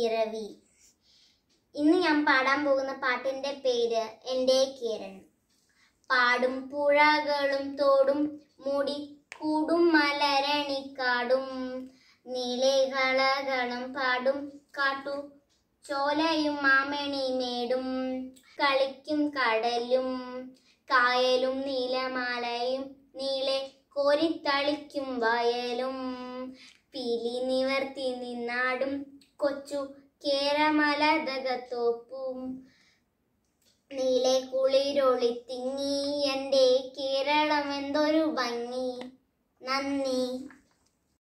പിറവി ഇന്ന് ഞാൻ പാടാൻ പോകുന്ന പാട്ടിന്റെ പേര് എൻ്റെ കേരളം പാടും പുഴകളും തോടും മൂടി കൂടും മലരണിക്കാടും നീലകളകളും പാടും കാട്ടു ചോലയും മാമണി മേടും കളിക്കും കടലും കായലും നീലമാലയും നീളെ കോരിത്തളിക്കും വയലും പിലി നിവർത്തി നിന്നാടും കൊച്ചു കേരമലതകത്തോപ്പും നീലെ കുളിരൊളി തിങ്ങി എൻ്റെ കേരളം എന്തൊരു ഭംഗി നന്ദി